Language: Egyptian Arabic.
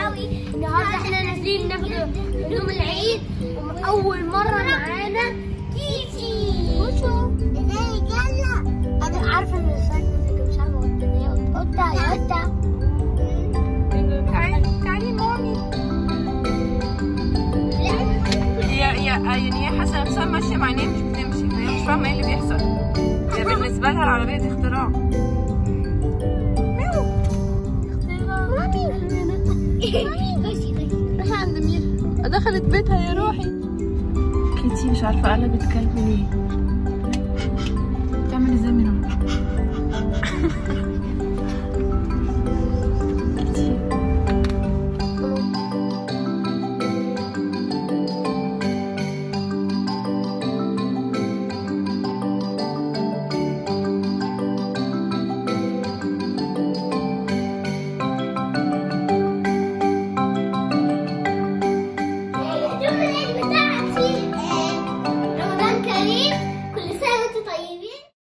قوي النهارده احنا نازلين ناخد هدوم العيد واول مره معانا تيتي بصوا ازاي يلا انا عارفه ان الفرق مش عارفه قلت ان هي قطه يا قطه تعالي تعالي مامي هي هي يعني هي حاسه نفسها ماشيه مع عينيها مش بتمشي فهي مش فاهمه ايه اللي بيحصل هي بالنسبه لها العربيه دي اختراع ميو مامي خشي خشي روحي عند ميرا دخلت بيتها يا روحي كيتي مش عارفه قلبت كلب ليه بتعمل ازاي ميرا